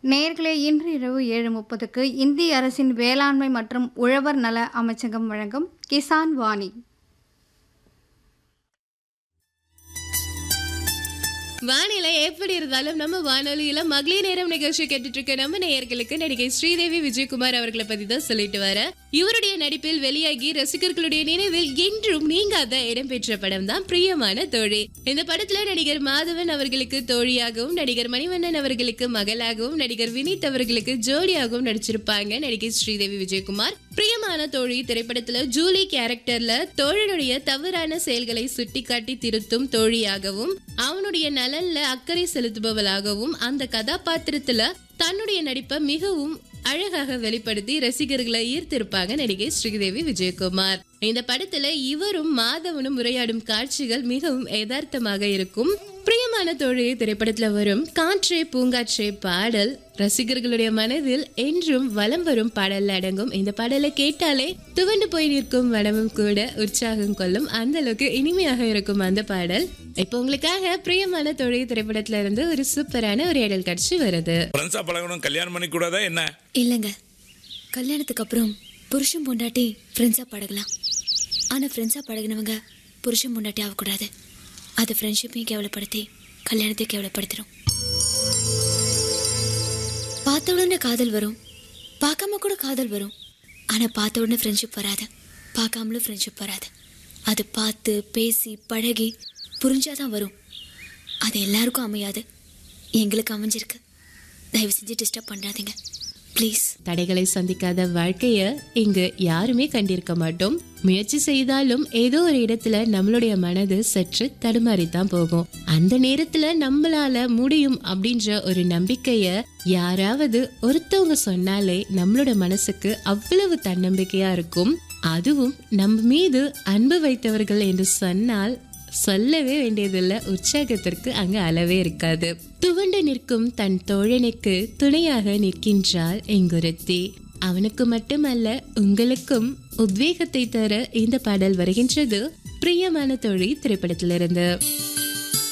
நேர்களே இன்று இரவு ஏழு முப்பதுக்கு இந்திய அரசின் வேளாண்மை மற்றும் உழவர் நல அமைச்சகம் வழங்கும் கிசான் வாணி வானிலை எப்படி இருந்தாலும் நம்ம வானொலியில மகளிர் நேரம் நிகழ்ச்சி கேட்டுட்டு இருக்க நம்ம நேயர்களுக்கு நடிகை ஸ்ரீதேவி விஜயகுமார் அவர்களை பத்தி தான் சொல்லிட்டு வர இவருடைய நடிப்பில் வெளியாகி ரசிகர்களுடைய நினைவில் என்றும் நீங்காத இடம்பெற்ற படம் தான் பிரியமான தோழி இந்த படத்துல நடிகர் மாதவன் அவர்களுக்கு தோழியாகவும் நடிகர் மணிவண்ணன் அவர்களுக்கு மகளாகவும் நடிகர் வினீத் அவர்களுக்கு ஜோடியாகவும் நடிச்சிருப்பாங்க நடிகை ஸ்ரீதேவி விஜயகுமார் பிரியமான தோழி திரைப்படத்துல ஜூலி கேரக்டர்ல தோழனுடைய தவறான செயல்களை சுட்டிக்காட்டி திருத்தும் தோழியாகவும் அவனுடைய நலன்ல அக்கறை செலுத்துபவளாகவும் அந்த கதாபாத்திரத்துல தன்னுடைய நடிப்பை மிகவும் அழகாக வெளிப்படுத்தி ரசிகர்களை ஈர்த்திருப்பாங்க நடிகை ஸ்ரீதேவி விஜயகுமார் இந்த படத்துல இவரும் மாதவனும் உரையாடும் காட்சிகள் மிகவும் யதார்த்தமாக இருக்கும் பிரியமான தோழி திரைப்படத்துல வரும் காற்றே பூங்காற்றே பாடல் ரசிகர்களுடைய மனதில் என்றும் வலம் வரும் பாடல்ல அடங்கும் இந்த பாடலை கேட்டாலே துவண்டு போய் நிற்கும் வனமும் கூட உற்சாகம் கொள்ளும் அந்த அளவுக்கு இனிமையாக இருக்கும் அந்த பாடல் இப்போ உங்களுக்காக பிரியமான தோழி திரைப்படத்துல இருந்து ஒரு சூப்பரான ஒரு இடல் காட்சி வருது ஃப்ரெண்ட்ஸா பழகணும் கல்யாணம் பண்ணி கூடாதா என்ன இல்லைங்க கல்யாணத்துக்கு அப்புறம் புருஷன் பொண்டாட்டி ஃப்ரெண்ட்ஸாக பழகலாம் ஆனால் ஃப்ரெண்ட்ஸாக பழகினவங்க புருஷன் பொண்டாட்டி ஆகக்கூடாது அது ஃப்ரெண்ட்ஷிப்பையும் கேவலப்படுத்தி கல்யாணத்தையும் கேவலப்படுத்திடும் பார்த்த உடனே காதல் வரும் பார்க்காம கூட காதல் வரும் ஆனால் பார்த்த உடனே ஃப்ரெண்ட்ஷிப் வராது பார்க்காமலும் ஃப்ரெண்ட்ஷிப் வராது அது பார்த்து பேசி பழகி புரிஞ்சாதான் வரும் அது எல்லாருக்கும் அமையாது எங்களுக்கு அமைஞ்சிருக்கு தயவு செஞ்சு டிஸ்டர்ப் பண்ணாதீங்க ப்ளீஸ் தடைகளை சந்திக்காத வாழ்க்கைய இங்கு யாருமே கண்டிருக்க மாட்டோம் முயற்சி செய்தாலும் ஏதோ ஒரு இடத்துல நம்மளுடைய மனது சற்று தடுமாறித்தான் போகும் அந்த நேரத்துல நம்மளால முடியும் அப்படின்ற ஒரு நம்பிக்கைய யாராவது ஒருத்தவங்க சொன்னாலே நம்மளோட மனசுக்கு அவ்வளவு தன்னம்பிக்கையா இருக்கும் அதுவும் நம்ம மீது அன்பு வைத்தவர்கள் என்று சொன்னால் சொல்லவே வேண்டியதில்ல உற்சாகத்திற்கு அங்கு அளவே இருக்காது துவண்டு நிற்கும் தன் தோழனுக்கு துணையாக நிற்கின்றாள் எங்குருத்தி அவனுக்கு மட்டுமல்ல உங்களுக்கும் உத்வேகத்தை தர இந்த பாடல் வருகின்றது பிரியமான தோழி திரைப்படத்திலிருந்து